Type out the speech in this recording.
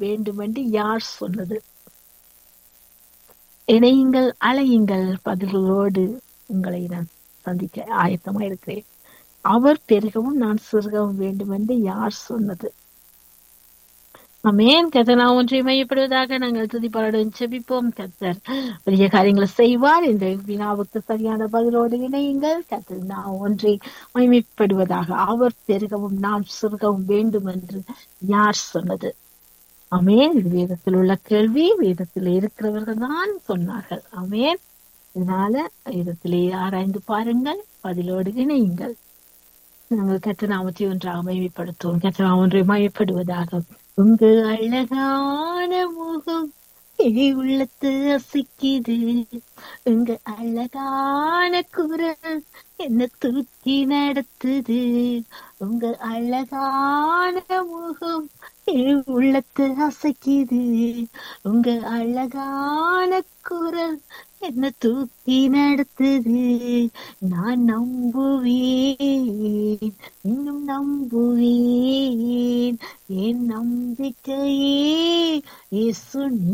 வேண்டும் என்று யார் சொன்னது இணையுங்கள் அலையுங்கள் பதில்களோடு உங்களை நான் சந்திக்க ஆயத்தமா இருக்கிறேன் அவர் பெருகவும் நான் சிறுகவும் வேண்டும் என்று யார் சொன்னது அமேன் கத்தர் நான் ஒன்றை மையப்படுவதாக நாங்கள் துதிப்பாடுடன் செபிப்போம் கத்தர் பெரிய காரியங்களை செய்வார் இந்த வினாவுக்கு சரியான பதிலோடு இணையுங்கள் கத்தர் நான் ஒன்றை மைமைப்படுவதாக அவர் பெருகவும் நான் சிறுகவும் வேண்டும் என்று யார் சொன்னது அமேன் இது வேதத்தில் உள்ள கேள்வி வேதத்தில் இருக்கிறவர்கள் தான் சொன்னார்கள் அமேன் இதனால வேதத்திலே ஆராய்ந்து பாருங்கள் பதிலோடு இணையுங்கள் நாங்கள் கத்த நாமத்தை ஒன்றாக மைமைப்படுத்துவோம் கத்த நாம் ஒன்றை மையப்படுவதாக உங்க அழகான முகம் எழி உள்ளத்து அசைக்குது உங்க அழகான குரல் என்ன தூக்கி நடத்துது உங்க அழகான முகம் என் உள்ளத்து அசைக்குது உங்க அழகான குரல் என்ன தூக்கி நடத்துது நான் நம்புவேன் இன்னும் நம்புவேன் என் நம்பிக்கையே இயேசு